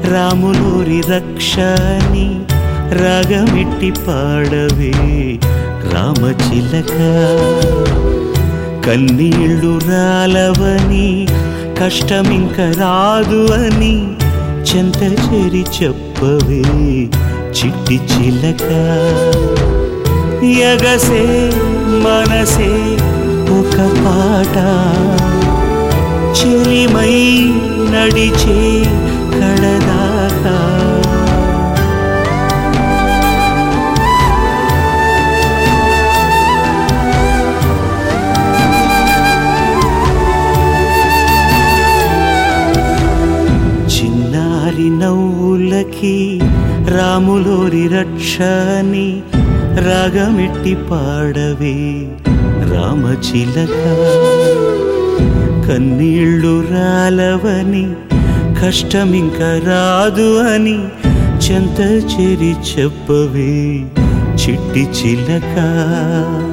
రాములూరి రక్షని రాగమిట్టి పాడవే రామచిలక కన్నీళ్ళు రాలవని కష్టమింక రాదు అని చెంత చేరి చెప్పవే చిట్టి చిలక ఎగసే మనసే ఒక పాట చెలిమై నడిచే కడదాకా చిన్నారి నవ్వులకి రాములోరి రక్షని రాగమిట్టి పాడవే రామచిలక కన్నీళ్ళు రాలవని కష్టమింక రాదు అని చెంత చెరి చెప్పవే చిట్టి చిలక